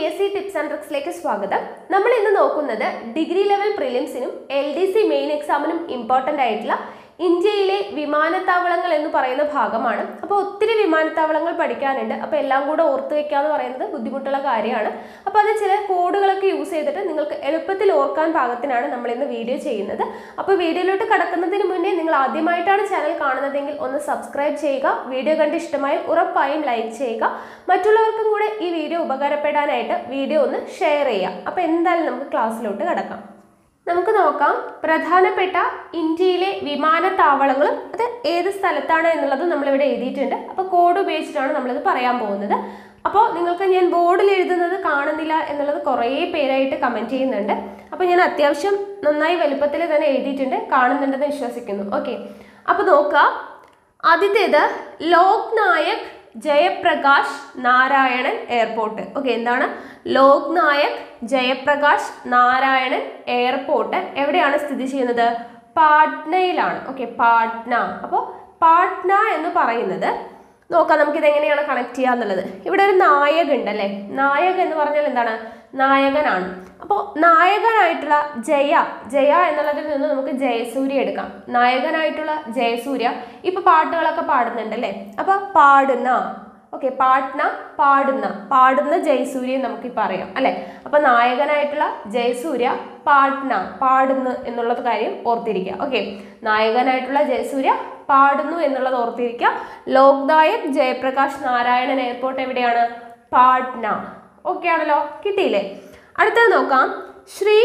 S C tips and ട്രിക്സിലേക്ക് സ്വാഗതം നമ്മൾ ഇന്ന് നോക്കുന്നത് ഡിഗ്രി ലെവൽ പ്രിലിംസിനും എൽ ഡി സി മെയിൻ എക്സാമിനും ഇമ്പോർട്ടൻ്റ് ആയിട്ടുള്ള ഇന്ത്യയിലെ വിമാനത്താവളങ്ങൾ എന്ന് പറയുന്ന ഭാഗമാണ് അപ്പോൾ ഒത്തിരി വിമാനത്താവളങ്ങൾ പഠിക്കാനുണ്ട് അപ്പോൾ എല്ലാം കൂടെ ഓർത്ത് വെക്കുക എന്ന് പറയുന്നത് ബുദ്ധിമുട്ടുള്ള കാര്യമാണ് അപ്പോൾ അത് ചില കോഡുകളൊക്കെ യൂസ് ചെയ്തിട്ട് നിങ്ങൾക്ക് എളുപ്പത്തിൽ ഓർക്കാൻ പാകത്തിനാണ് നമ്മൾ ഇന്ന് വീഡിയോ ചെയ്യുന്നത് അപ്പോൾ വീഡിയോയിലോട്ട് കടക്കുന്നതിന് മുന്നേ നിങ്ങൾ ആദ്യമായിട്ടാണ് ചാനൽ കാണുന്നതെങ്കിൽ ഒന്ന് സബ്സ്ക്രൈബ് ചെയ്യുക വീഡിയോ കണ്ട് ഇഷ്ടമായാൽ ഉറപ്പായും ലൈക്ക് ചെയ്യുക മറ്റുള്ളവർക്കും കൂടെ ഈ വീഡിയോ ഉപകാരപ്പെടാനായിട്ട് വീഡിയോ ഒന്ന് ഷെയർ ചെയ്യുക അപ്പോൾ എന്തായാലും നമുക്ക് ക്ലാസ്സിലോട്ട് കടക്കാം നമുക്ക് നോക്കാം പ്രധാനപ്പെട്ട ഇന്ത്യയിലെ വിമാനത്താവളങ്ങളും അത് ഏത് സ്ഥലത്താണ് എന്നുള്ളത് നമ്മളിവിടെ എഴുതിയിട്ടുണ്ട് അപ്പോൾ കോഡ് ഉപയോഗിച്ചിട്ടാണ് നമ്മളിത് പറയാൻ പോകുന്നത് അപ്പോൾ നിങ്ങൾക്ക് ഞാൻ ബോർഡിൽ എഴുതുന്നത് കാണുന്നില്ല എന്നുള്ളത് കുറേ പേരായിട്ട് കമൻറ്റ് ചെയ്യുന്നുണ്ട് അപ്പോൾ ഞാൻ അത്യാവശ്യം നന്നായി വലുപ്പത്തിൽ തന്നെ എഴുതിയിട്ടുണ്ട് കാണുന്നുണ്ടെന്ന് വിശ്വസിക്കുന്നു ഓക്കെ അപ്പോൾ നോക്കുക ആദ്യത്തേത് ലോക് നായക് ജയപ്രകാശ് നാരായണൻ എയർപോർട്ട് ഓക്കെ എന്താണ് ലോക് നായക് ജയപ്രകാശ് നാരായണൻ എയർപോർട്ട് എവിടെയാണ് സ്ഥിതി ചെയ്യുന്നത് പാട്നയിലാണ് ഓക്കെ പാട്ന അപ്പോൾ പാട്ന എന്ന് പറയുന്നത് നോക്കാം നമുക്കിത് എങ്ങനെയാണ് കണക്ട് ചെയ്യുക എന്നുള്ളത് ഇവിടെ ഒരു നായക ഉണ്ടല്ലേ നായക എന്ന് പറഞ്ഞാൽ എന്താണ് നായകനാണ് അപ്പോൾ നായകനായിട്ടുള്ള ജയ ജയ എന്നുള്ളതിൽ നിന്ന് നമുക്ക് ജയസൂര്യ എടുക്കാം നായകനായിട്ടുള്ള ജയസൂര്യ ഇപ്പൊ പാട്ടുകളൊക്കെ പാടുന്നുണ്ടല്ലേ അപ്പൊ പാടുന്ന ഓക്കെ പാട്ന പാടുന്ന പാടുന്ന ജയസൂര്യ നമുക്ക് പറയാം അല്ലെ അപ്പൊ നായകനായിട്ടുള്ള ജയസൂര്യ പാട്ന പാടുന്നു എന്നുള്ളത് കാര്യം ഓർത്തിരിക്കുക ഓക്കെ നായകനായിട്ടുള്ള ജയസൂര്യ പാടുന്നു എന്നുള്ളത് ഓർത്തിരിക്കുക ലോക്നായക് ജയപ്രകാശ് നാരായണൻ എയർപോർട്ട് എവിടെയാണ് പാട്ന ഓക്കെ ആണല്ലോ കിട്ടിയില്ലേ അടുത്തത് നോക്കാം ശ്രീ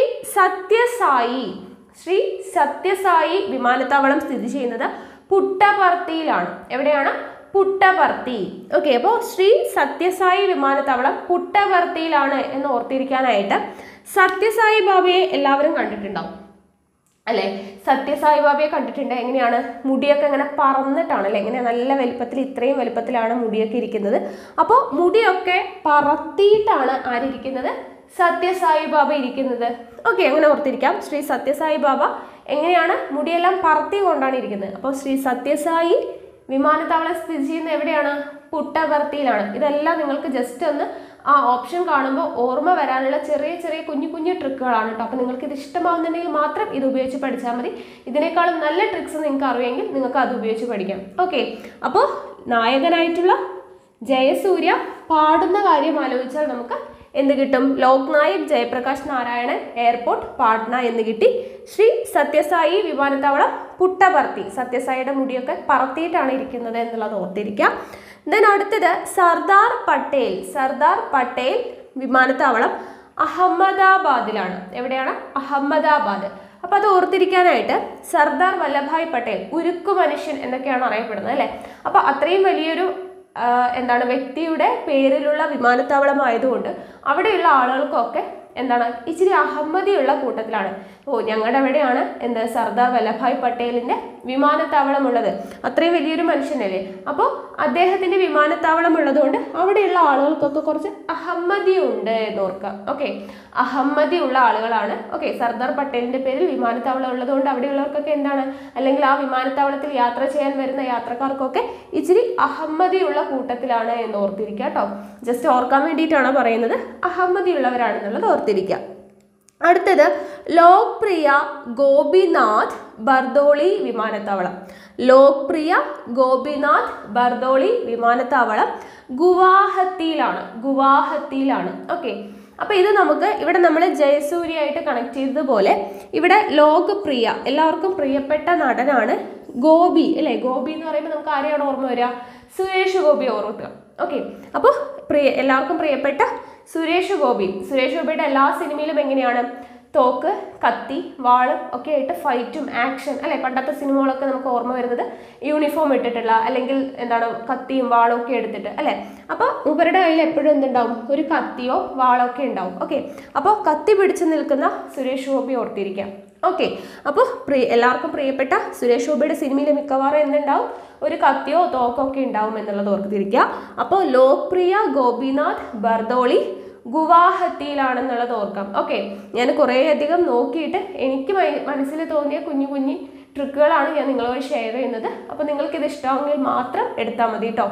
സത്യസായി ശ്രീ സത്യസായി വിമാനത്താവളം സ്ഥിതി ചെയ്യുന്നത് പുട്ടപർത്തിയിലാണ് എവിടെയാണ് പുട്ടപർത്തി ഓക്കെ അപ്പോൾ ശ്രീ സത്യസായി വിമാനത്താവളം പുട്ടപർത്തിയിലാണ് എന്ന് ഓർത്തിരിക്കാനായിട്ട് സത്യസായി ബാബയെ എല്ലാവരും കണ്ടിട്ടുണ്ടാവും അല്ലെ സത്യസായി ബാബയെ കണ്ടിട്ടുണ്ട് എങ്ങനെയാണ് മുടിയൊക്കെ ഇങ്ങനെ പറന്നിട്ടാണ് അല്ലെ ഇങ്ങനെ നല്ല വലുപ്പത്തിൽ ഇത്രയും വലുപ്പത്തിലാണ് മുടിയൊക്കെ ഇരിക്കുന്നത് അപ്പോൾ മുടിയൊക്കെ പറത്തിയിട്ടാണ് ആരിയ്ക്കുന്നത് സത്യസായി ബാബ ഇരിക്കുന്നത് ഓക്കെ അങ്ങനെ ഓർത്തിരിക്കാം ശ്രീ സത്യസായി ബാബ എങ്ങനെയാണ് മുടിയെല്ലാം പറത്തി കൊണ്ടാണ് ഇരിക്കുന്നത് അപ്പോൾ ശ്രീ സത്യസായി വിമാനത്താവളം സ്ഥിതി ചെയ്യുന്നത് എവിടെയാണ് പുട്ടപർത്തിയിലാണ് ഇതെല്ലാം നിങ്ങൾക്ക് ജസ്റ്റ് ഒന്ന് ആ ഓപ്ഷൻ കാണുമ്പോൾ ഓർമ്മ വരാനുള്ള ചെറിയ ചെറിയ കുഞ്ഞു കുഞ്ഞു ട്രിക്കുകളാണ് കേട്ടോ അപ്പോൾ നിങ്ങൾക്ക് ഇത് ഇഷ്ടമാവുന്നുണ്ടെങ്കിൽ മാത്രം ഇത് ഉപയോഗിച്ച് പഠിച്ചാൽ മതി ഇതിനേക്കാളും നല്ല ട്രിക്സ് നിങ്ങൾക്ക് അറിയുമെങ്കിൽ നിങ്ങൾക്ക് അത് ഉപയോഗിച്ച് പഠിക്കാം ഓക്കെ അപ്പോൾ നായകനായിട്ടുള്ള ജയസൂര്യ പാടുന്ന കാര്യം ആലോചിച്ചാൽ നമുക്ക് എന്ത് കിട്ടും ലോക്നായക് ജയപ്രകാശ് നാരായണൻ എയർപോർട്ട് പാട്ന എന്ന് കിട്ടി ശ്രീ സത്യസായി വിമാനത്താവളം പുട്ടപർത്തി സത്യസായിയുടെ മുടിയൊക്കെ പറത്തിയിട്ടാണ് ഇരിക്കുന്നത് എന്നുള്ളത് ഓർത്തിരിക്കാം ദെൻ അടുത്തത് സർദാർ പട്ടേൽ സർദാർ പട്ടേൽ വിമാനത്താവളം അഹമ്മദാബാദിലാണ് എവിടെയാണ് അഹമ്മദാബാദ് അപ്പൊ അത് ഓർത്തിരിക്കാനായിട്ട് സർദാർ വല്ലഭായ് പട്ടേൽ ഉരുക്കു മനുഷ്യൻ എന്നൊക്കെയാണ് അറിയപ്പെടുന്നത് അല്ലെ അപ്പൊ അത്രയും വലിയൊരു ആ, എന്താണ് വ്യക്തിയുടെ പേരിലുള്ള വിമാനത്താവളം ആയതുകൊണ്ട് അവിടെയുള്ള ആളുകൾക്കൊക്കെ എന്താണ് ഇച്ചിരി അഹമ്മതിയുള്ള കൂട്ടത്തിലാണ് ഓ ഞങ്ങളുടെ അവിടെയാണ് എന്ത് സർദാർ വല്ലഭായ് പട്ടേലിന്റെ വിമാനത്താവളം ഉള്ളത് അത്രയും വലിയൊരു മനുഷ്യനല്ലേ അപ്പോൾ അദ്ദേഹത്തിന്റെ വിമാനത്താവളം ഉള്ളതുകൊണ്ട് അവിടെയുള്ള ആളുകൾക്കൊക്കെ കുറച്ച് അഹമ്മതി ഉണ്ട് എന്ന് ഓർക്കാം ഓക്കെ അഹമ്മതി ഉള്ള ആളുകളാണ് ഓക്കെ സർദാർ പട്ടേലിന്റെ പേരിൽ വിമാനത്താവളം ഉള്ളതുകൊണ്ട് അവിടെയുള്ളവർക്കൊക്കെ എന്താണ് അല്ലെങ്കിൽ ആ വിമാനത്താവളത്തിൽ യാത്ര ചെയ്യാൻ വരുന്ന യാത്രക്കാർക്കൊക്കെ ഇച്ചിരി അഹമ്മതിയുള്ള കൂട്ടത്തിലാണ് എന്ന് ഓർത്തിരിക്കുക കേട്ടോ ജസ്റ്റ് ഓർക്കാൻ വേണ്ടിയിട്ടാണ് പറയുന്നത് അഹമ്മതിയുള്ളവരാണെന്നുള്ളത് ഓർത്തിരിക്കുക അടുത്തത് ലോക്പ്രിയ ഗോപിനാഥ് ബർദോളി വിമാനത്താവളം ലോക്പ്രിയ ഗോപിനാഥ് ബർദോളി വിമാനത്താവളം ഗുവാഹത്തിയിലാണ് ഗുവാഹത്തിയിലാണ് ഓക്കെ അപ്പൊ ഇത് നമുക്ക് ഇവിടെ നമ്മൾ ജയസൂര്യയായിട്ട് കണക്ട് ചെയ്തതുപോലെ ഇവിടെ ലോകപ്രിയ എല്ലാവർക്കും പ്രിയപ്പെട്ട നടനാണ് ഗോപി അല്ലേ ഗോപി എന്ന് പറയുമ്പോൾ നമുക്ക് ആരെയാണ് ഓർമ്മ വരിക സുരേഷ് ഗോപി ഓർക്കുക ഓക്കെ അപ്പോൾ പ്രിയ എല്ലാവർക്കും പ്രിയപ്പെട്ട സുരേഷ് ഗോപി സുരേഷ് ഗോപിയുടെ എല്ലാ സിനിമയിലും എങ്ങനെയാണ് തോക്ക് കത്തി വാള് ഒക്കെ ആയിട്ട് ഫൈറ്റും ആക്ഷൻ അല്ലെ പണ്ടത്തെ സിനിമകളൊക്കെ നമുക്ക് ഓർമ്മ വരുന്നത് യൂണിഫോം ഇട്ടിട്ടുള്ള അല്ലെങ്കിൽ എന്താണ് കത്തിയും വാളും ഒക്കെ എടുത്തിട്ട് അല്ലെ അപ്പൊ ഇവരുടെ കയ്യിൽ എപ്പോഴും എന്തുണ്ടാവും ഒരു കത്തിയോ വാളോ ഒക്കെ ഉണ്ടാവും ഓക്കെ അപ്പോൾ കത്തി പിടിച്ചു നിൽക്കുന്ന സുരേഷ് ഗോപി ഓർത്തിരിക്കാം ഓക്കെ അപ്പോൾ പ്രിയ എല്ലാവർക്കും പ്രിയപ്പെട്ട സുരേഷ് ഗോപിയുടെ സിനിമയിൽ മിക്കവാറും എന്തുണ്ടാവും ഒരു കത്തിയോ തോക്കോ ഒക്കെ ഉണ്ടാവും എന്നുള്ളത് ഓർത്തിരിക്കുക അപ്പോൾ ലോക്പ്രിയ ഗോപിനാഥ് ബർദോളി ഗുവാഹത്തിയിലാണെന്നുള്ളത് ഓർക്കാം ഓക്കെ ഞാൻ കുറേ അധികം നോക്കിയിട്ട് എനിക്ക് മൈ- മനസ്സിൽ തോന്നിയ കുഞ്ഞു കുഞ്ഞു ട്രിക്കുകളാണ് ഞാൻ നിങ്ങളോട് ഷെയർ ചെയ്യുന്നത് അപ്പോൾ നിങ്ങൾക്ക് ഇത് ഇഷ്ടമാണെങ്കിൽ മാത്രം എടുത്താൽ മതി കേട്ടോ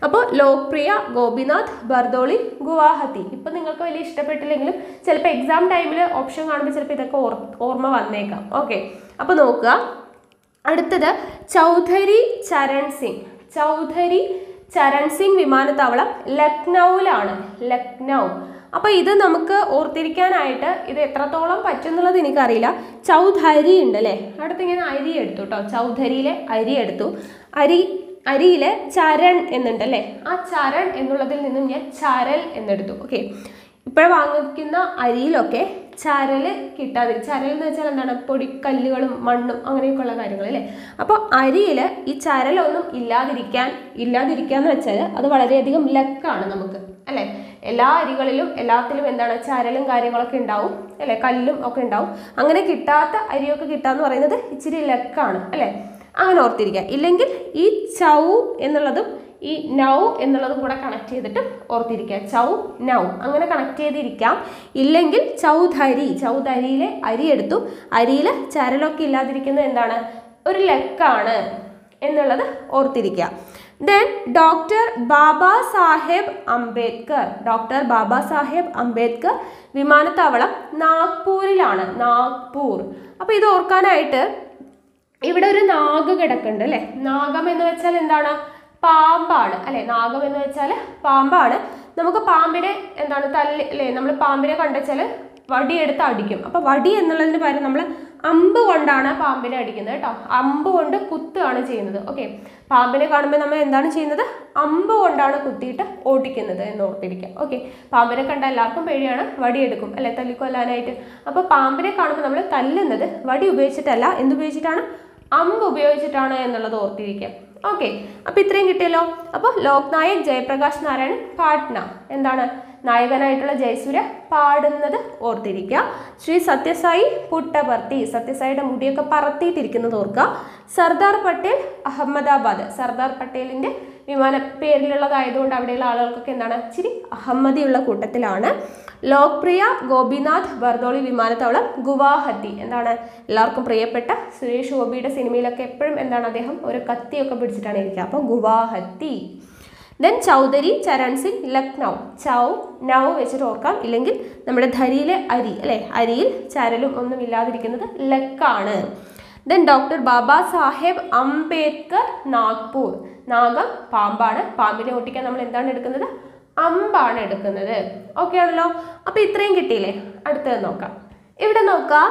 അപ്പോൾ ലോക്പ്രിയ ഗോപിനാഥ് ബർദോളി ഗുവാഹത്തി ഇപ്പം നിങ്ങൾക്ക് വലിയ ഇഷ്ടപ്പെട്ടില്ലെങ്കിലും ചിലപ്പോൾ എക്സാം ടൈമിൽ ഓപ്ഷൻ കാണുമ്പോൾ ചിലപ്പോൾ ഇതൊക്കെ ഓർ ഓർമ്മ വന്നേക്കാം ഓക്കെ അപ്പോൾ നോക്കുക അടുത്തത് ചൗധരി ചരൺ സിംഗ് ചൗധരി ചരൺ സിംഗ് വിമാനത്താവളം ലക്നൌവിലാണ് ലക്നൗ അപ്പോൾ ഇത് നമുക്ക് ഓർത്തിരിക്കാനായിട്ട് ഇത് എത്രത്തോളം പറ്റുന്നുള്ളത് എനിക്കറിയില്ല ചൗധരി ഉണ്ട് അല്ലേ അടുത്ത് ഇങ്ങനെ അരി എടുത്തു കേട്ടോ ചൗധരിയിലെ അരി എടുത്തു അരി അരിയിലെ ചരൺ എന്നുണ്ട് അല്ലേ ആ ചരൺ എന്നുള്ളതിൽ നിന്നും ഞാൻ ചരൽ എന്നെടുത്തു ഓക്കെ ഇപ്പോൾ വാങ്ങിക്കുന്ന അരിയിലൊക്കെ ചരൽ കിട്ടാതെ ചരൽ എന്ന് വെച്ചാൽ എന്താണ് പൊടിക്കല്ലുകളും മണ്ണും അങ്ങനെയൊക്കെയുള്ള കാര്യങ്ങൾ അല്ലേ അപ്പോൾ അരിയിൽ ഈ ചരലൊന്നും ഇല്ലാതിരിക്കാൻ ഇല്ലാതിരിക്കാന്ന് വെച്ചാൽ അത് വളരെയധികം ലക്കാണ് നമുക്ക് അല്ലേ എല്ലാ അരികളിലും എല്ലാത്തിലും എന്താണ് ചരലും കാര്യങ്ങളൊക്കെ ഉണ്ടാവും അല്ലേ കല്ലും ഒക്കെ ഉണ്ടാവും അങ്ങനെ കിട്ടാത്ത അരിയൊക്കെ കിട്ടാന്ന് പറയുന്നത് ഇച്ചിരി ലക്കാണ് അല്ലേ അങ്ങനെ ഓർത്തിരിക്കുക ഇല്ലെങ്കിൽ ഈ ചൗ എന്നുള്ളതും ഈ നൗ എന്നുള്ളതും കൂടെ കണക്ട് ചെയ്തിട്ട് ഓർത്തിരിക്കുക ചൗ നൗ അങ്ങനെ കണക്ട് ചെയ്തിരിക്കാം ഇല്ലെങ്കിൽ ചൗധരി ചൗധരിയിലെ അരി എടുത്തു അരിയിൽ ചരലൊക്കെ ഇല്ലാതിരിക്കുന്നത് എന്താണ് ഒരു ലക്കാണ് എന്നുള്ളത് ഓർത്തിരിക്കുക then doctor Baba Saheb Ambedkar doctor Baba Saheb Ambedkar വിമാനത്താവളം നാഗ്പൂരിലാണ് നാഗ്പൂർ അപ്പോൾ ഇത് ഓർക്കാനായിട്ട് ഇവിടെ ഒരു നാഗ് കിടക്കുന്നുണ്ട് അല്ലേ നാഗം എന്ന് വെച്ചാൽ എന്താണ് പാമ്പാണ് അല്ലെ നാഗം എന്ന് വെച്ചാൽ പാമ്പാണ് നമുക്ക് പാമ്പിനെ എന്താണ് തല്ലി അല്ലേ നമ്മൾ പാമ്പിനെ കണ്ടുവച്ചാൽ വടിയെടുത്ത് അടിക്കും അപ്പൊ വടി എന്നുള്ളതിന് പകരം നമ്മൾ അമ്പ് കൊണ്ടാണ് പാമ്പിനെ അടിക്കുന്നത് കേട്ടോ അമ്പ് കൊണ്ട് കുത്തുകയാണ് ചെയ്യുന്നത് ഓക്കെ പാമ്പിനെ കാണുമ്പോൾ നമ്മൾ എന്താണ് ചെയ്യുന്നത് അമ്പ് കൊണ്ടാണ് കുത്തിയിട്ട് ഓടിക്കുന്നത് എന്ന് ഓർത്തിരിക്കുക ഓക്കെ പാമ്പിനെ കണ്ട എല്ലാവർക്കും പേടിയാണ് വടിയെടുക്കും അല്ലെ തല്ലിക്കൊല്ലാനായിട്ട് അപ്പോൾ പാമ്പിനെ കാണുമ്പോൾ നമ്മൾ തല്ലുന്നത് വടി ഉപയോഗിച്ചിട്ടല്ല എന്തുപയോഗിച്ചിട്ടാണ് അമ്പ് ഉപയോഗിച്ചിട്ടാണ് എന്നുള്ളത് ഓർത്തിരിക്കുക ഓക്കെ അപ്പൊ ഇത്രയും കിട്ടിയല്ലോ അപ്പോൾ ലോക്നായക് ജയപ്രകാശ് നാരായൺ പാട്ന എന്താണ് നായകനായിട്ടുള്ള ജയസൂര്യ പാടുന്നത് ഓർത്തിരിക്കുക ശ്രീ സത്യസായി പുട്ടപർത്തി സത്യസായിയുടെ മുടിയൊക്കെ പറത്തിയിട്ടിരിക്കുന്നത് ഓർക്കുക സർദാർ പട്ടേൽ അഹമ്മദാബാദ് സർദാർ പട്ടേലിന്റെ വിമാന പേരിലുള്ളതായതുകൊണ്ട് അവിടെയുള്ള ആളുകൾക്കൊക്കെ എന്താണ് ഇച്ചിരി അഹമ്മദിയുള്ള കൂട്ടത്തിലാണ് ലോക്പ്രിയ ഗോപിനാഥ് ബർദോളി വിമാനത്താവളം ഗുവാഹത്തി എന്താണ് എല്ലാവർക്കും പ്രിയപ്പെട്ട സുരേഷ് ഗോപിയുടെ സിനിമയിലൊക്കെ എപ്പോഴും എന്താണ് അദ്ദേഹം ഒരു കത്തിയൊക്കെ പിടിച്ചിട്ടാണ് ഇരിക്കുക അപ്പോൾ ഗുവാഹത്തി ദെൻ ചൗധരി ചരൺ സിംഗ് ലക്നൗ ചൗ നൗ വെച്ചിട്ട് ഓർക്കാം ഇല്ലെങ്കിൽ നമ്മുടെ ധരിയിലെ അരി അല്ലെ അരിയിൽ ചരലും ഒന്നും ഇല്ലാതിരിക്കുന്നത് ലക്കാണ് ദെൻ ഡോക്ടർ ബാബ സാഹേബ് അംബേദ്കർ നാഗ്പൂർ നാഗം പാമ്പാണ് പാമ്പിനെ ഓട്ടിക്കാൻ നമ്മൾ എന്താണ് എടുക്കുന്നത് അമ്പാണ് എടുക്കുന്നത് ഓക്കെ ആണല്ലോ അപ്പൊ ഇത്രയും കിട്ടിയില്ലേ അടുത്തത് നോക്കാം ഇവിടെ നോക്കാം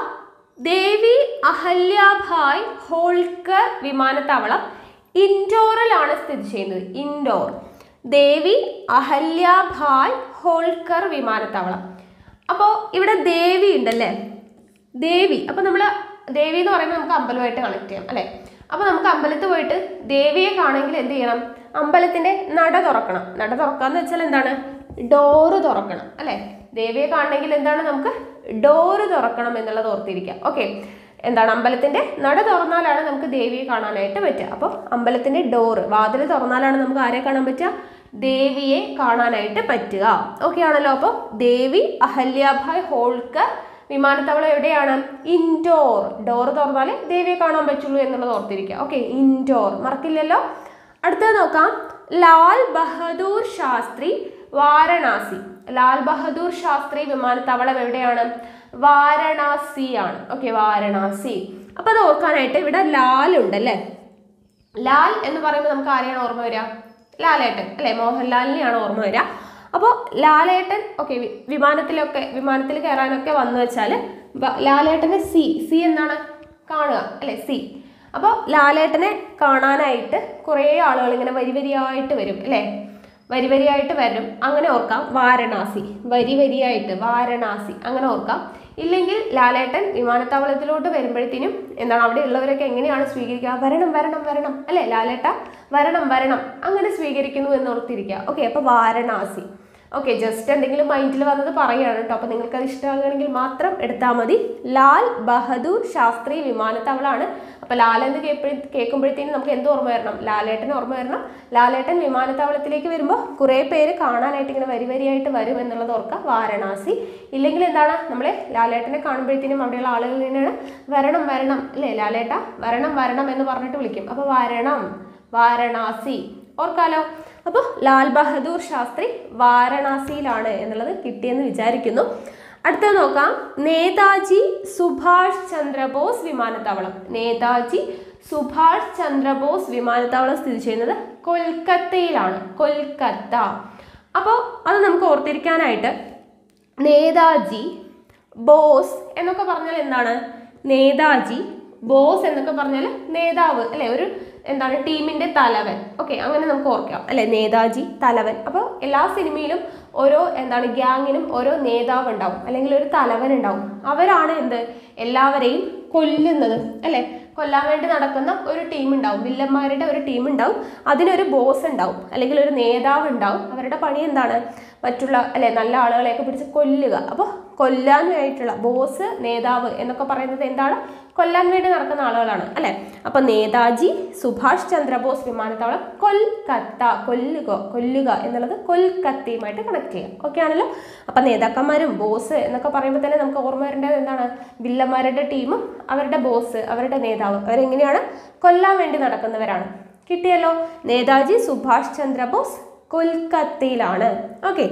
ദേവി അഹല്യാഭായ് ഹോൾക്കർ വിമാനത്താവളം ഇൻഡോറിലാണ് സ്ഥിതി ചെയ്യുന്നത് ഇൻഡോർ ദേവി അഹല്യാഭായ് ഹോൾക്കർ വിമാനത്താവളം അപ്പോൾ ഇവിടെ ദേവി ഉണ്ടല്ലേ ദേവി അപ്പോൾ നമ്മൾ ദേവി എന്ന് പറയുമ്പോൾ നമുക്ക് അമ്പലമായിട്ട് കണക്ട് ചെയ്യാം അല്ലേ അപ്പോൾ നമുക്ക് അമ്പലത്തിൽ പോയിട്ട് ദേവിയെ കാണെങ്കിൽ എന്ത് ചെയ്യണം അമ്പലത്തിന്റെ നട തുറക്കണം നട തുറക്കാന്ന് വെച്ചാൽ എന്താണ് ഡോറ് തുറക്കണം അല്ലേ ദേവിയെ കാണണമെങ്കിൽ എന്താണ് നമുക്ക് ഡോറ് തുറക്കണം എന്നുള്ളത് ഓർത്തിരിക്കാം ഓക്കെ എന്താണ് അമ്പലത്തിന്റെ നട തുറന്നാലാണ് നമുക്ക് ദേവിയെ കാണാനായിട്ട് പറ്റുക അപ്പോൾ അമ്പലത്തിന്റെ ഡോറ് വാതിൽ തുറന്നാലാണ് നമുക്ക് ആരെ കാണാൻ പറ്റുക ദേവിയെ കാണാനായിട്ട് പറ്റുക ഓക്കെ ആണല്ലോ അപ്പോൾ ദേവി അഹല്യാഭായ് ഹോൾക്കർ വിമാനത്താവളം എവിടെയാണ് ഇൻഡോർ ഡോർ തുറന്നാലേ ദേവിയെ കാണാൻ പറ്റുള്ളൂ എന്നുള്ളത് ഓർത്തിരിക്കുക ഓക്കെ ഇൻഡോർ മറക്കില്ലല്ലോ അടുത്തത് നോക്കാം ലാൽ ബഹദൂർ ശാസ്ത്രി വാരണാസി ലാൽ ബഹദൂർ ശാസ്ത്രി വിമാനത്താവളം എവിടെയാണ് വാരണാസി ആണ് ഓക്കെ വാരണാസി അപ്പൊ അത് ഓർക്കാനായിട്ട് ഇവിടെ ലാൽ ഉണ്ടല്ലേ ലാൽ എന്ന് പറയുമ്പോൾ നമുക്ക് ആരെയാണ് ഓർമ്മ വരിക ലാലേട്ടൻ അല്ലെ മോഹൻലാലിനെയാണ് ഓർമ്മ വരിക അപ്പോൾ ലാലേട്ടൻ ഓക്കെ വിമാനത്തിലൊക്കെ വിമാനത്തിൽ കയറാനൊക്കെ വന്നു വെച്ചാൽ ലാലേട്ടനെ സി സി എന്താണ് കാണുക അല്ലെ സി അപ്പോൾ ലാലേട്ടനെ കാണാനായിട്ട് കുറേ ആളുകൾ ഇങ്ങനെ വരി വരിയായിട്ട് വരും അല്ലേ വരി വരിയായിട്ട് വരും അങ്ങനെ ഓർക്കാം വാരണാസി വരി വരിയായിട്ട് വാരണാസി അങ്ങനെ ഓർക്കാം ഇല്ലെങ്കിൽ ലാലേട്ടൻ വിമാനത്താവളത്തിലോട്ട് വരുമ്പോഴത്തേനും എന്താണ് അവിടെ ഉള്ളവരൊക്കെ എങ്ങനെയാണ് സ്വീകരിക്കുക വരണം വരണം വരണം അല്ലേ ലാലേട്ട വരണം വരണം അങ്ങനെ സ്വീകരിക്കുന്നു എന്ന് ഓർത്തിരിക്കുക ഓക്കെ അപ്പോൾ വാരണാസി ഓക്കെ ജസ്റ്റ് എന്തെങ്കിലും മൈൻഡിൽ വന്നത് പറയുകയാണ് കേട്ടോ അപ്പോൾ നിങ്ങൾക്ക് അത് ഇഷ്ടമാകുകയാണെങ്കിൽ മാത്രം എടുത്താൽ മതി ലാൽ ബഹദൂർ ശാസ്ത്രി വിമാനത്താവളമാണ് അപ്പോൾ ലാൽ എന്ന് കേൾപ്പഴ കേൾക്കുമ്പോഴത്തേനും നമുക്ക് എന്ത് ഓർമ്മ വരണം ലാലേട്ടൻ ഓർമ്മ വരണം ലാലേട്ടൻ വിമാനത്താവളത്തിലേക്ക് വരുമ്പോൾ കുറേ പേര് കാണാനായിട്ട് ഇങ്ങനെ വരി വരിയായിട്ട് വരും എന്നുള്ളത് ഓർക്കുക വാരണാസി ഇല്ലെങ്കിൽ എന്താണ് നമ്മളെ ലാലേട്ടനെ കാണുമ്പോഴത്തേനും അവിടെയുള്ള ആളുകൾ തന്നെയാണ് വരണം വരണം അല്ലേ ലാലേട്ട വരണം വരണം എന്ന് പറഞ്ഞിട്ട് വിളിക്കും അപ്പോൾ വരണം വാരണാസി ഓർക്കാലോ അപ്പോൾ ലാൽ ബഹദൂർ ശാസ്ത്രി വാരണാസിയിലാണ് എന്നുള്ളത് കിട്ടിയെന്ന് വിചാരിക്കുന്നു അടുത്തത് നോക്കാം നേതാജി സുഭാഷ് ചന്ദ്രബോസ് വിമാനത്താവളം നേതാജി സുഭാഷ് ചന്ദ്രബോസ് വിമാനത്താവളം സ്ഥിതി ചെയ്യുന്നത് കൊൽക്കത്തയിലാണ് കൊൽക്കത്ത അപ്പോൾ അത് നമുക്ക് ഓർത്തിരിക്കാനായിട്ട് നേതാജി ബോസ് എന്നൊക്കെ പറഞ്ഞാൽ എന്താണ് നേതാജി ബോസ് എന്നൊക്കെ പറഞ്ഞാൽ നേതാവ് അല്ലെ ഒരു എന്താണ് ടീമിന്റെ തലവൻ ഓക്കെ അങ്ങനെ നമുക്ക് ഓർക്കാം അല്ലെ നേതാജി തലവൻ അപ്പോൾ എല്ലാ സിനിമയിലും ഓരോ എന്താണ് ഗ്യാങ്ങിനും ഓരോ നേതാവ് ഉണ്ടാവും അല്ലെങ്കിൽ ഒരു തലവൻ ഉണ്ടാവും അവരാണ് എന്ത് എല്ലാവരെയും കൊല്ലുന്നത് അല്ലെ കൊല്ലാൻ വേണ്ടി നടക്കുന്ന ഒരു ടീം ഉണ്ടാവും വില്ലന്മാരുടെ ഒരു ടീം ഉണ്ടാവും അതിനൊരു ബോസ് ഉണ്ടാവും അല്ലെങ്കിൽ ഒരു നേതാവ് ഉണ്ടാവും അവരുടെ പണി എന്താണ് മറ്റുള്ള അല്ലെ നല്ല ആളുകളെയൊക്കെ പിടിച്ച് കൊല്ലുക അപ്പോൾ കൊല്ലാനായിട്ടുള്ള ബോസ് നേതാവ് എന്നൊക്കെ പറയുന്നത് എന്താണ് കൊല്ലാൻ വേണ്ടി നടക്കുന്ന ആളുകളാണ് അല്ലെ അപ്പൊ നേതാജി സുഭാഷ് ചന്ദ്രബോസ് വിമാനത്താവളം കൊൽക്കത്ത കൊല്ലുക കൊല്ലുക എന്നുള്ളത് കൊൽക്കത്തയുമായിട്ട് കണക്ട് ചെയ്യാം ഓക്കെ ആണല്ലോ അപ്പൊ നേതാക്കന്മാരും ബോസ് എന്നൊക്കെ പറയുമ്പോൾ തന്നെ നമുക്ക് ഓർമ്മ വരേണ്ടത് എന്താണ് വില്ലന്മാരുടെ ടീമും അവരുടെ ബോസ് അവരുടെ നേതാവ് അവരെങ്ങനെയാണ് കൊല്ലാൻ വേണ്ടി നടക്കുന്നവരാണ് കിട്ടിയല്ലോ നേതാജി സുഭാഷ് ചന്ദ്രബോസ് കൊൽക്കത്തയിലാണ് ഓക്കെ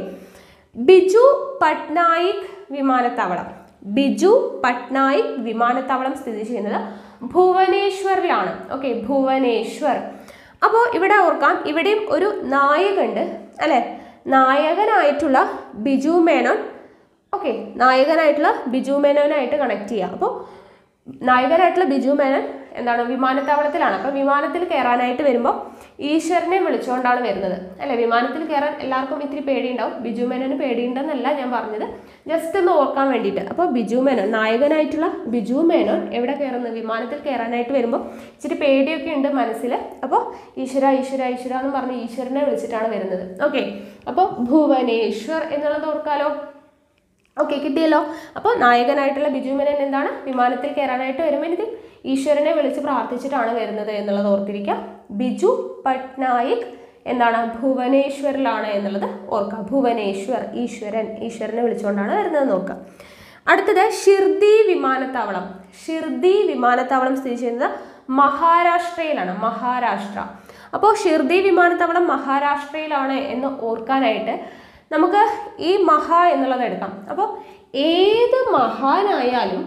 ബിജു പട്നായിക് വിമാനത്താവളം ബിജു പട്നായിക് വിമാനത്താവളം സ്ഥിതി ചെയ്യുന്നത് ഭുവനേശ്വറിലാണ് ഓക്കെ ഭുവനേശ്വർ അപ്പോൾ ഇവിടെ ഓർക്കാം ഇവിടെയും ഒരു നായകണ്ട് അല്ലെ നായകനായിട്ടുള്ള ബിജു മേനോൻ ഓക്കെ നായകനായിട്ടുള്ള ബിജു മേനോനായിട്ട് കണക്ട് ചെയ്യുക അപ്പോൾ നായകനായിട്ടുള്ള ബിജു മേനോൻ എന്താണ് വിമാനത്താവളത്തിലാണ് അപ്പോൾ വിമാനത്തിൽ കയറാനായിട്ട് വരുമ്പോൾ ഈശ്വരനെ വിളിച്ചുകൊണ്ടാണ് വരുന്നത് അല്ലെ വിമാനത്തിൽ കയറാൻ എല്ലാവർക്കും ഇത്തിരി പേടിയുണ്ടാവും ബിജു മേനോന് പേടിയുണ്ടെന്നല്ല ഞാൻ പറഞ്ഞത് ജസ്റ്റ് ഒന്ന് ഓർക്കാൻ വേണ്ടിയിട്ട് അപ്പോൾ ബിജു മേനോൻ നായകനായിട്ടുള്ള ബിജു മേനോൻ എവിടെ കയറുന്നത് വിമാനത്തിൽ കയറാനായിട്ട് വരുമ്പോൾ ഇച്ചിരി പേടിയൊക്കെ ഉണ്ട് മനസ്സിൽ അപ്പോൾ ഈശ്വര ഈശ്വര ഈശ്വര എന്ന് പറഞ്ഞ് ഈശ്വരനെ വിളിച്ചിട്ടാണ് വരുന്നത് ഓക്കെ അപ്പോൾ ഭുവനേശ്വർ എന്നുള്ളത് ഓർക്കാലോ ഓക്കെ കിട്ടിയല്ലോ അപ്പോൾ നായകനായിട്ടുള്ള ബിജു മേനൻ എന്താണ് വിമാനത്തിൽ കയറാനായിട്ട് വരുമ്പോൾ ഈശ്വരനെ വിളിച്ച് പ്രാർത്ഥിച്ചിട്ടാണ് വരുന്നത് എന്നുള്ളത് ഓർത്തിരിക്കുക ബിജു പട്നായിക് എന്താണ് ഭുവനേശ്വറിലാണ് എന്നുള്ളത് ഓർക്കുക ഭുവനേശ്വർ ഈശ്വരൻ ഈശ്വരനെ വിളിച്ചുകൊണ്ടാണ് വരുന്നത് നോക്കുക അടുത്തത് ഷിർദി വിമാനത്താവളം ഷിർദി വിമാനത്താവളം സ്ഥിതി ചെയ്യുന്നത് മഹാരാഷ്ട്രയിലാണ് മഹാരാഷ്ട്ര അപ്പോൾ ഷിർദി വിമാനത്താവളം മഹാരാഷ്ട്രയിലാണ് എന്ന് ഓർക്കാനായിട്ട് നമുക്ക് ഈ മഹാ എന്നുള്ളത് എടുക്കാം അപ്പോൾ ഏത് മഹാനായാലും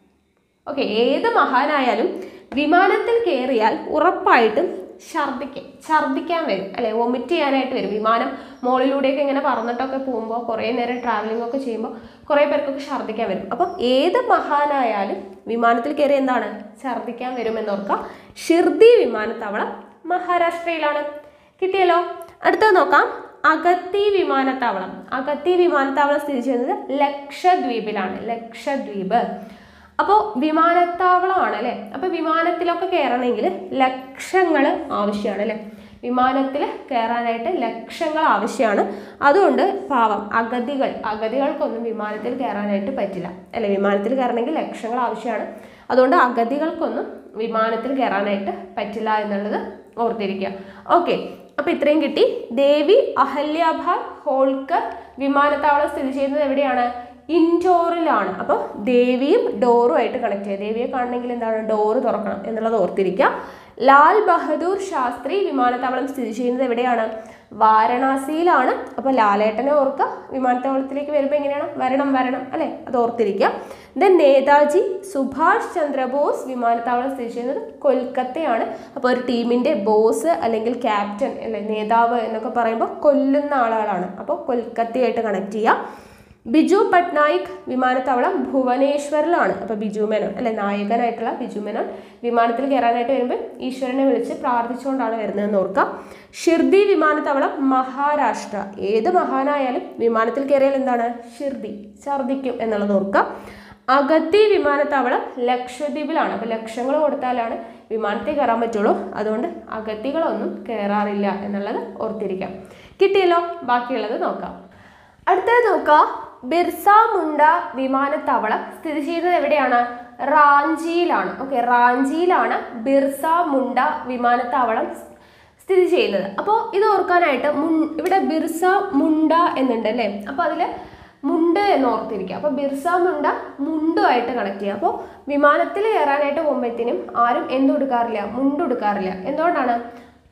ഓക്കെ ഏത് മഹാനായാലും വിമാനത്തിൽ കയറിയാൽ ഉറപ്പായിട്ടും ഛർദ്ദിക്കും ഛർദ്ദിക്കാൻ വരും അല്ലെ വൊമിറ്റ് ചെയ്യാനായിട്ട് വരും വിമാനം മുകളിലൂടെയൊക്കെ ഇങ്ങനെ പറന്നിട്ടൊക്കെ പോകുമ്പോൾ കുറേ നേരം ട്രാവലിംഗ് ഒക്കെ ചെയ്യുമ്പോൾ കുറേ പേർക്കൊക്കെ ഛർദ്ദിക്കാൻ വരും അപ്പം ഏത് മഹാനായാലും വിമാനത്തിൽ കയറി എന്താണ് ഛർദ്ദിക്കാൻ വരുമെന്നോർക്കുക ഷിർദി വിമാനത്താവളം മഹാരാഷ്ട്രയിലാണ് കിട്ടിയല്ലോ അടുത്തത് നോക്കാം അഗത്തി വിമാനത്താവളം അഗത്തി വിമാനത്താവളം സ്ഥിതി ചെയ്യുന്നത് ലക്ഷദ്വീപിലാണ് ലക്ഷദ്വീപ് അപ്പോൾ വിമാനത്താവളമാണ് അല്ലേ അപ്പോൾ വിമാനത്തിലൊക്കെ കയറണമെങ്കിൽ ലക്ഷങ്ങൾ ആവശ്യമാണ് അല്ലേ വിമാനത്തിൽ കയറാനായിട്ട് ലക്ഷങ്ങൾ ആവശ്യമാണ് അതുകൊണ്ട് പാവം അഗതികൾ അഗതികൾക്കൊന്നും വിമാനത്തിൽ കയറാനായിട്ട് പറ്റില്ല അല്ലെ വിമാനത്തിൽ കയറണമെങ്കിൽ ലക്ഷങ്ങൾ ആവശ്യമാണ് അതുകൊണ്ട് അഗതികൾക്കൊന്നും വിമാനത്തിൽ കയറാനായിട്ട് പറ്റില്ല എന്നുള്ളത് ഓർത്തിരിക്കുക ഓക്കെ അപ്പൊ ഇത്രയും കിട്ടി ദേവി അഹല്യാഭായ് ഹോൾക്കർ വിമാനത്താവളം സ്ഥിതി ചെയ്യുന്നത് എവിടെയാണ് ഇൻഡോറിലാണ് അപ്പോൾ ദേവിയും ഡോറും ആയിട്ട് കണക്ട് ചെയ്യുക ദേവിയെ കാണണമെങ്കിൽ എന്താണ് ഡോറ് തുറക്കണം എന്നുള്ളത് ഓർത്തിരിക്കുക ലാൽ ബഹദൂർ ശാസ്ത്രി വിമാനത്താവളം സ്ഥിതി ചെയ്യുന്നത് എവിടെയാണ് വാരണാസിയിലാണ് അപ്പോൾ ലാലേട്ടനെ ഓർക്കുക വിമാനത്താവളത്തിലേക്ക് വരുമ്പോൾ എങ്ങനെയാണ് വരണം വരണം അല്ലേ അത് ഓർത്തിരിക്കുക ദെൻ നേതാജി സുഭാഷ് ചന്ദ്രബോസ് വിമാനത്താവളം സ്ഥിതി ചെയ്യുന്നത് കൊൽക്കത്തയാണ് അപ്പോൾ ഒരു ടീമിൻ്റെ ബോസ് അല്ലെങ്കിൽ ക്യാപ്റ്റൻ അല്ലെ നേതാവ് എന്നൊക്കെ പറയുമ്പോൾ കൊല്ലുന്ന ആളുകളാണ് അപ്പോൾ കൊൽക്കത്തയായിട്ട് കണക്ട് ചെയ്യുക ബിജു പട്നായിക് വിമാനത്താവളം ഭുവനേശ്വറിലാണ് അപ്പോൾ ബിജു മേനോൻ അല്ലെ നായകനായിട്ടുള്ള ബിജു മേനോൻ വിമാനത്തിൽ കയറാനായിട്ട് വരുമ്പോൾ ഈശ്വരനെ വിളിച്ച് പ്രാർത്ഥിച്ചുകൊണ്ടാണ് വരുന്നതെന്ന് ഓർക്കാം ഷിർദി വിമാനത്താവളം മഹാരാഷ്ട്ര ഏത് മഹാനായാലും വിമാനത്തിൽ കയറിയാൽ എന്താണ് ഷിർദി ഛർദിക്കും എന്നുള്ളത് ഓർക്കാം അഗത്തി വിമാനത്താവളം ലക്ഷദ്വീപിലാണ് അപ്പോൾ ലക്ഷങ്ങൾ കൊടുത്താലാണ് വിമാനത്തിൽ കയറാൻ പറ്റുള്ളൂ അതുകൊണ്ട് അഗത്തികളൊന്നും കയറാറില്ല എന്നുള്ളത് ഓർത്തിരിക്കാം കിട്ടിയല്ലോ ബാക്കിയുള്ളത് നോക്കാം അടുത്തത് നോക്കാം ബിർസ മുണ്ട വിമാനത്താവളം സ്ഥിതി ചെയ്യുന്നത് എവിടെയാണ് റാഞ്ചിയിലാണ് ഓക്കെ റാഞ്ചിയിലാണ് ബിർസ മുണ്ട വിമാനത്താവളം സ്ഥിതി ചെയ്യുന്നത് അപ്പോൾ ഇത് ഓർക്കാനായിട്ട് മുൻ ഇവിടെ ബിർസ മുണ്ട എന്നുണ്ട് അല്ലേ അപ്പോൾ അതിൽ മുണ്ട് എന്ന് ഓർത്തിരിക്കുക അപ്പോൾ ബിർസ മുണ്ട മുണ്ടുമായിട്ട് കണക്ട് ചെയ്യുക അപ്പോൾ വിമാനത്തിൽ കയറാനായിട്ട് പോകുമ്പോഴത്തേനും ആരും എന്തുടുക്കാറില്ല മുണ്ടുടുക്കാറില്ല എന്തുകൊണ്ടാണ്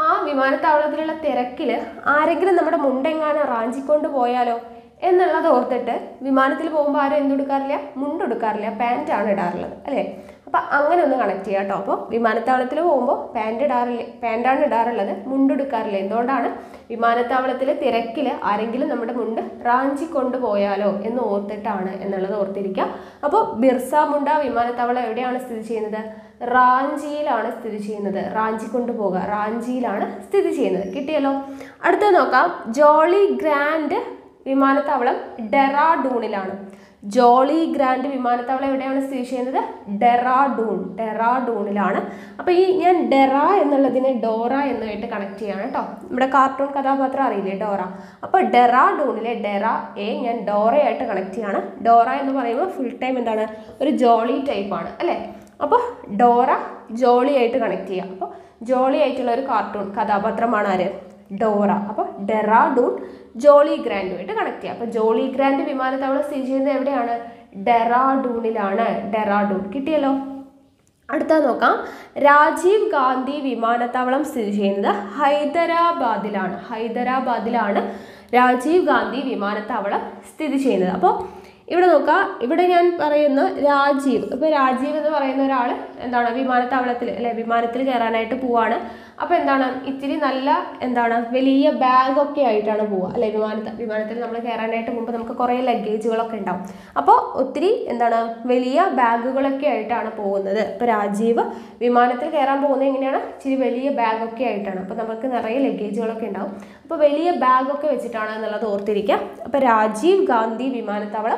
ആ വിമാനത്താവളത്തിലുള്ള തിരക്കിൽ ആരെങ്കിലും നമ്മുടെ മുണ്ടെങ്ങാനും റാഞ്ചിക്കൊണ്ട് പോയാലോ എന്നുള്ളത് ഓർത്തിട്ട് വിമാനത്തിൽ പോകുമ്പോൾ ആരും എന്തെടുക്കാറില്ല മുണ്ടെടുക്കാറില്ല പാൻറ്റാണ് ഇടാറുള്ളത് അല്ലേ അപ്പം അങ്ങനെ ഒന്ന് കണക്ട് ചെയ്യാം കേട്ടോ അപ്പോൾ വിമാനത്താവളത്തിൽ പോകുമ്പോൾ പാൻറ് ഇടാറില്ല പാൻറ്റാണ് ഇടാറുള്ളത് മുണ്ടെടുക്കാറില്ല എന്തുകൊണ്ടാണ് വിമാനത്താവളത്തിൽ തിരക്കിൽ ആരെങ്കിലും നമ്മുടെ മുണ്ട് റാഞ്ചി കൊണ്ടുപോയാലോ എന്ന് ഓർത്തിട്ടാണ് എന്നുള്ളത് ഓർത്തിരിക്കുക അപ്പോൾ ബിർസ മുണ്ട വിമാനത്താവളം എവിടെയാണ് സ്ഥിതി ചെയ്യുന്നത് റാഞ്ചിയിലാണ് സ്ഥിതി ചെയ്യുന്നത് റാഞ്ചി കൊണ്ടുപോകുക റാഞ്ചിയിലാണ് സ്ഥിതി ചെയ്യുന്നത് കിട്ടിയല്ലോ അടുത്തത് നോക്കാം ജോളി ഗ്രാൻഡ് വിമാനത്താവളം ഡെറാഡൂണിലാണ് ജോളി ഗ്രാൻഡ് വിമാനത്താവളം എവിടെയാണ് സ്ഥിതി ചെയ്യുന്നത് ഡെറാഡൂൺ ഡെറാഡൂണിലാണ് അപ്പോൾ ഈ ഞാൻ ഡെറ എന്നുള്ളതിനെ ഡോറ എന്നുമായിട്ട് കണക്ട് ചെയ്യാണ് കേട്ടോ നമ്മുടെ കാർട്ടൂൺ കഥാപാത്രം അറിയില്ലേ ഡോറ അപ്പോൾ ഡെറാഡൂണിലെ ഡെറ എ ഞാൻ ഡോറയായിട്ട് കണക്ട് ചെയ്യാണ് ഡോറ എന്ന് പറയുമ്പോൾ ഫുൾ ടൈം എന്താണ് ഒരു ജോളി ടൈപ്പാണ് അല്ലേ അപ്പോൾ ഡോറ ജോളി ആയിട്ട് കണക്ട് ചെയ്യാം അപ്പോൾ ജോളി ആയിട്ടുള്ള ഒരു കാർട്ടൂൺ കഥാപാത്രമാണ് ആര് ഡോറ അപ്പോൾ ഡെറാഡൂൺ ജോളി ഗ്രാൻഡുമായിട്ട് കണക്ട് ചെയ്യാം അപ്പോൾ ജോളി ഗ്രാൻഡ് വിമാനത്താവളം സ്ഥിതി ചെയ്യുന്നത് എവിടെയാണ് ഡെറാഡൂണിലാണ് ഡെറാഡൂൺ കിട്ടിയല്ലോ അടുത്തത് നോക്കാം രാജീവ് ഗാന്ധി വിമാനത്താവളം സ്ഥിതി ചെയ്യുന്നത് ഹൈദരാബാദിലാണ് ഹൈദരാബാദിലാണ് രാജീവ് ഗാന്ധി വിമാനത്താവളം സ്ഥിതി ചെയ്യുന്നത് അപ്പോൾ ഇവിടെ നോക്കാം ഇവിടെ ഞാൻ പറയുന്ന രാജീവ് ഇപ്പോൾ രാജീവ് എന്ന് പറയുന്ന ഒരാൾ എന്താണ് വിമാനത്താവളത്തിൽ അല്ലെ വിമാനത്തിൽ കയറാനായിട്ട് പോവാണ് അപ്പോൾ എന്താണ് ഇത്തിരി നല്ല എന്താണ് വലിയ ബാഗൊക്കെ ആയിട്ടാണ് പോവുക അല്ലെ വിമാനത്തിൽ വിമാനത്തിൽ നമ്മൾ കയറാനായിട്ട് മുമ്പ് നമുക്ക് കുറേ ലഗേജുകളൊക്കെ ഉണ്ടാവും അപ്പോൾ ഒത്തിരി എന്താണ് വലിയ ബാഗുകളൊക്കെ ആയിട്ടാണ് പോകുന്നത് ഇപ്പോൾ രാജീവ് വിമാനത്തിൽ കയറാൻ പോകുന്നത് എങ്ങനെയാണ് ഇച്ചിരി വലിയ ബാഗൊക്കെ ആയിട്ടാണ് അപ്പോൾ നമുക്ക് നിറയെ ലഗേജുകളൊക്കെ ഉണ്ടാവും അപ്പോൾ വലിയ ബാഗൊക്കെ വെച്ചിട്ടാണ് എന്നുള്ളത് ഓർത്തിരിക്കുക അപ്പോൾ രാജീവ് ഗാന്ധി വിമാനത്താവളം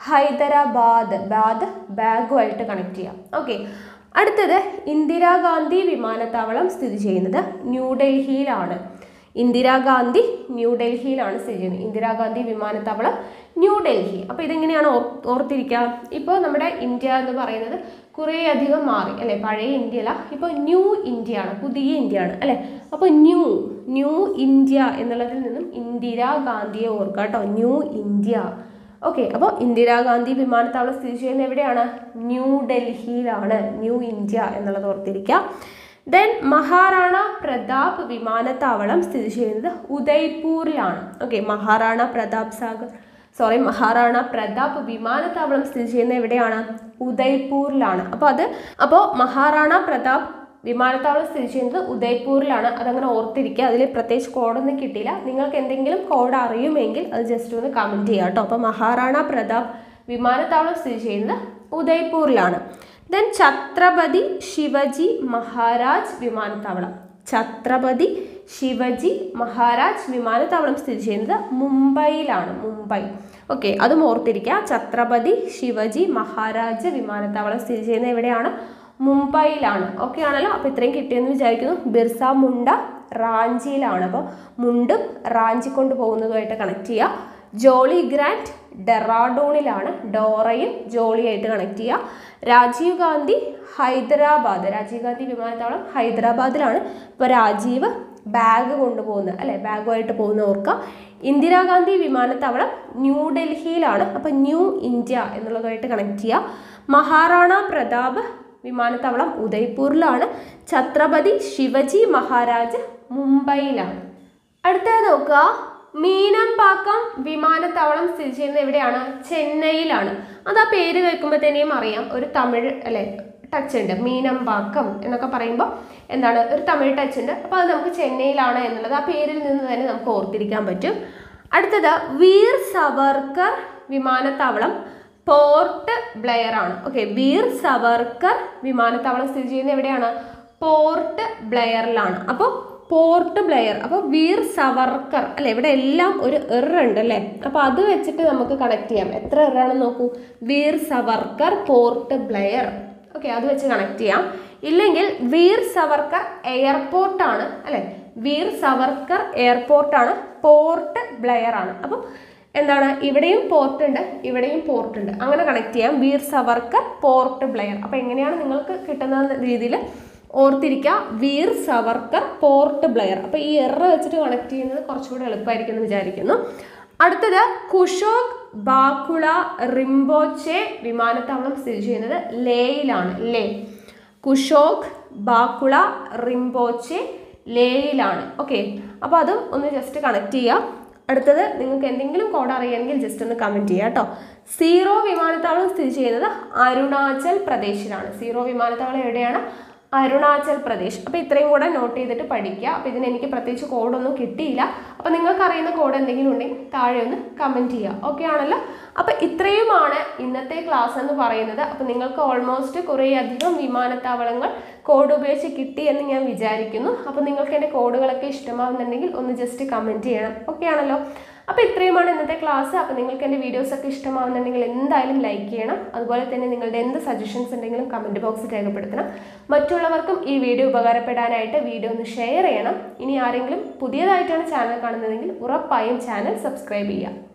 ഹൈദരാബാദ് ബാദ് ബാഗുമായിട്ട് കണക്ട് ചെയ്യാം ഓക്കെ അടുത്തത് ഇന്ദിരാഗാന്ധി വിമാനത്താവളം സ്ഥിതി ചെയ്യുന്നത് ന്യൂഡൽഹിയിലാണ് ഇന്ദിരാഗാന്ധി ന്യൂഡൽഹിയിലാണ് സ്ഥിതി ചെയ്യുന്നത് ഇന്ദിരാഗാന്ധി വിമാനത്താവളം ന്യൂഡൽഹി അപ്പോൾ ഇതെങ്ങനെയാണ് ഓർ ഓർത്തിരിക്കുക ഇപ്പോൾ നമ്മുടെ ഇന്ത്യ എന്ന് പറയുന്നത് കുറേ അധികം മാറി അല്ലേ പഴയ ഇന്ത്യ അല്ല ഇപ്പോൾ ന്യൂ ഇന്ത്യ ആണ് പുതിയ ഇന്ത്യ ആണ് അല്ലേ അപ്പോൾ ന്യൂ ന്യൂ ഇന്ത്യ എന്നുള്ളതിൽ നിന്നും ഇന്ദിരാഗാന്ധിയെ ഓർക്കുക കേട്ടോ ന്യൂ ഇന്ത്യ ഓക്കെ അപ്പോൾ ഇന്ദിരാഗാന്ധി വിമാനത്താവളം സ്ഥിതി ചെയ്യുന്നത് എവിടെയാണ് ന്യൂ ഡൽഹിയിലാണ് ന്യൂ ഇന്ത്യ എന്നുള്ളത് ഓർത്തിരിക്കുക ദെൻ മഹാറാണ പ്രതാപ് വിമാനത്താവളം സ്ഥിതി ചെയ്യുന്നത് ഉദയ്പൂരിലാണ് ഓക്കെ മഹാറാണ പ്രതാപ് സാഗർ സോറി മഹാറാണ പ്രതാപ് വിമാനത്താവളം സ്ഥിതി ചെയ്യുന്നത് എവിടെയാണ് ഉദയ്പൂരിലാണ് അപ്പോൾ അത് അപ്പോൾ മഹാറാണ പ്രതാപ് വിമാനത്താവളം സ്ഥിതി ചെയ്യുന്നത് ഉദയ്പൂരിലാണ് അതങ്ങനെ ഓർത്തിരിക്കുക അതിൽ പ്രത്യേകിച്ച് കോഡൊന്നും കിട്ടിയില്ല നിങ്ങൾക്ക് എന്തെങ്കിലും കോഡ് അറിയുമെങ്കിൽ അത് ജസ്റ്റ് ഒന്ന് കമൻറ്റ് ചെയ്യാം കേട്ടോ അപ്പോൾ മഹാറാണ പ്രതാപ് വിമാനത്താവളം സ്ഥിതി ചെയ്യുന്നത് ഉദയ്പൂരിലാണ് ദെൻ ഛത്രപതി ശിവജി മഹാരാജ് വിമാനത്താവളം ഛത്രപതി ശിവജി മഹാരാജ് വിമാനത്താവളം സ്ഥിതി ചെയ്യുന്നത് മുംബൈയിലാണ് മുംബൈ ഓക്കെ അതും ഓർത്തിരിക്കുക ഛത്രപതി ശിവജി മഹാരാജ് വിമാനത്താവളം സ്ഥിതി ചെയ്യുന്നത് എവിടെയാണ് മുംബൈയിലാണ് ഓക്കെ ആണല്ലോ അപ്പോൾ ഇത്രയും കിട്ടിയെന്ന് വിചാരിക്കുന്നു ബിർസ മുണ്ട റാഞ്ചിയിലാണ് അപ്പോൾ മുണ്ടും റാഞ്ചി കൊണ്ട് പോകുന്നതുമായിട്ട് കണക്ട് ചെയ്യുക ജോളി ഗ്രാൻഡ് ഡെറാഡൂണിലാണ് ഡോറയും ജോളിയായിട്ട് കണക്ട് ചെയ്യുക രാജീവ് ഗാന്ധി ഹൈദരാബാദ് രാജീവ് ഗാന്ധി വിമാനത്താവളം ഹൈദരാബാദിലാണ് ഇപ്പോൾ രാജീവ് ബാഗ് കൊണ്ടുപോകുന്നത് അല്ലേ ബാഗുമായിട്ട് പോകുന്ന ഓർക്കുക ഇന്ദിരാഗാന്ധി വിമാനത്താവളം ന്യൂഡൽഹിയിലാണ് അപ്പോൾ ന്യൂ ഇന്ത്യ എന്നുള്ളതുമായിട്ട് കണക്ട് ചെയ്യുക മഹാറാണ പ്രതാപ് വിമാനത്താവളം ഉദയ്പൂരിലാണ് ഛത്രപതി ശിവജി മഹാരാജ് മുംബൈയിലാണ് അടുത്തത് നോക്കുക മീനമ്പാക്കം വിമാനത്താവളം സ്ഥിതി ചെയ്യുന്നത് എവിടെയാണ് ചെന്നൈയിലാണ് അത് ആ പേര് കേൾക്കുമ്പോഴത്തേനെയും അറിയാം ഒരു തമിഴ് അല്ലെ ടച്ച് ഉണ്ട് മീനമ്പാക്കം എന്നൊക്കെ പറയുമ്പോൾ എന്താണ് ഒരു തമിഴ് ടച്ച് ഉണ്ട് അപ്പോൾ അത് നമുക്ക് ചെന്നൈയിലാണ് എന്നുള്ളത് ആ പേരിൽ നിന്ന് തന്നെ നമുക്ക് ഓർത്തിരിക്കാൻ പറ്റും അടുത്തത് വീർ സവർക്കർ വിമാനത്താവളം പോർട്ട് ബ്ലെയർ ആണ് ഓക്കെ വീർ സവർക്കർ വിമാനത്താവളം സ്ഥിതി ചെയ്യുന്നത് എവിടെയാണ് പോർട്ട് ബ്ലെയറിലാണ് അപ്പോൾ പോർട്ട് ബ്ലെയർ അപ്പോൾ വീർ സവർക്കർ അല്ലെ ഇവിടെ എല്ലാം ഒരു എറ ഉണ്ട് അല്ലേ അപ്പോൾ അത് വെച്ചിട്ട് നമുക്ക് കണക്ട് ചെയ്യാം എത്ര എറാണെന്ന് നോക്കൂ Veer Savarkar port Blair okay അത് വെച്ച് കണക്ട് ചെയ്യാം ഇല്ലെങ്കിൽ വീർ സവർക്കർ എയർപോർട്ടാണ് അല്ലെ വീർ സവർക്കർ എയർപോർട്ടാണ് പോർട്ട് ബ്ലെയർ ആണ് അപ്പം എന്താണ് ഇവിടെയും പോർട്ട് ഉണ്ട് ഇവിടെയും പോർട്ട് ഉണ്ട് അങ്ങനെ കണക്ട് ചെയ്യാം വീർ സവർക്കർ പോർട്ട് ബ്ലെയർ അപ്പോൾ എങ്ങനെയാണ് നിങ്ങൾക്ക് കിട്ടുന്ന രീതിയിൽ ഓർത്തിരിക്കുക വീർ സവർക്കർ പോർട്ട് ബ്ലെയർ അപ്പോൾ ഈ എറ വെച്ചിട്ട് കണക്ട് ചെയ്യുന്നത് കുറച്ചുകൂടി എളുപ്പമായിരിക്കും എന്ന് വിചാരിക്കുന്നു അടുത്തത് കുഷോക് ബാക്കുള റിംബോച്ചെ വിമാനത്താവളം സ്ഥിതി ചെയ്യുന്നത് ലേയിലാണ് ലേ കുഷോക് ബാക്കുള റിംബോച്ചെ ലേയിലാണ് ഓക്കെ അപ്പോൾ അതും ഒന്ന് ജസ്റ്റ് കണക്ട് ചെയ്യുക അടുത്തത് നിങ്ങൾക്ക് എന്തെങ്കിലും കോഡ് അറിയാമെങ്കിൽ ജസ്റ്റ് ഒന്ന് കമൻറ്റ് ചെയ്യുക കേട്ടോ സീറോ വിമാനത്താവളം സ്ഥിതി ചെയ്യുന്നത് അരുണാചൽ പ്രദേശിലാണ് സീറോ വിമാനത്താവളം എവിടെയാണ് അരുണാചൽ പ്രദേശ് അപ്പോൾ ഇത്രയും കൂടെ നോട്ട് ചെയ്തിട്ട് പഠിക്കുക അപ്പോൾ ഇതിന് എനിക്ക് പ്രത്യേകിച്ച് കോഡൊന്നും കിട്ടിയില്ല അപ്പോൾ നിങ്ങൾക്ക് അറിയുന്ന കോഡ് എന്തെങ്കിലും ഉണ്ടെങ്കിൽ താഴെ ഒന്ന് കമൻറ്റ് ചെയ്യുക ഓക്കെ ആണല്ലോ അപ്പോൾ ഇത്രയുമാണ് ഇന്നത്തെ ക്ലാസ് എന്ന് പറയുന്നത് അപ്പോൾ നിങ്ങൾക്ക് ഓൾമോസ്റ്റ് കുറേയധികം വിമാനത്താവളങ്ങൾ കോഡ് ഉപയോഗിച്ച് കിട്ടി എന്ന് ഞാൻ വിചാരിക്കുന്നു അപ്പോൾ നിങ്ങൾക്ക് എൻ്റെ കോഡുകളൊക്കെ ഇഷ്ടമാവുന്നുണ്ടെങ്കിൽ ഒന്ന് ജസ്റ്റ് കമൻറ്റ് ചെയ്യണം ഓക്കെ ആണല്ലോ അപ്പോൾ ഇത്രയുമാണ് ഇന്നത്തെ ക്ലാസ് അപ്പോൾ നിങ്ങൾക്ക് എൻ്റെ വീഡിയോസ് ഒക്കെ ഇഷ്ടമാവുന്നുണ്ടെങ്കിൽ എന്തായാലും ലൈക്ക് ചെയ്യണം അതുപോലെ തന്നെ നിങ്ങളുടെ എന്ത് സജഷൻസ് ഉണ്ടെങ്കിലും കമൻറ്റ് ബോക്സിൽ രേഖപ്പെടുത്തണം മറ്റുള്ളവർക്കും ഈ വീഡിയോ ഉപകാരപ്പെടാനായിട്ട് വീഡിയോ ഒന്ന് ഷെയർ ചെയ്യണം ഇനി ആരെങ്കിലും പുതിയതായിട്ടാണ് ചാനൽ കാണുന്നതെങ്കിൽ ഉറപ്പായും ചാനൽ സബ്സ്ക്രൈബ് ചെയ്യുക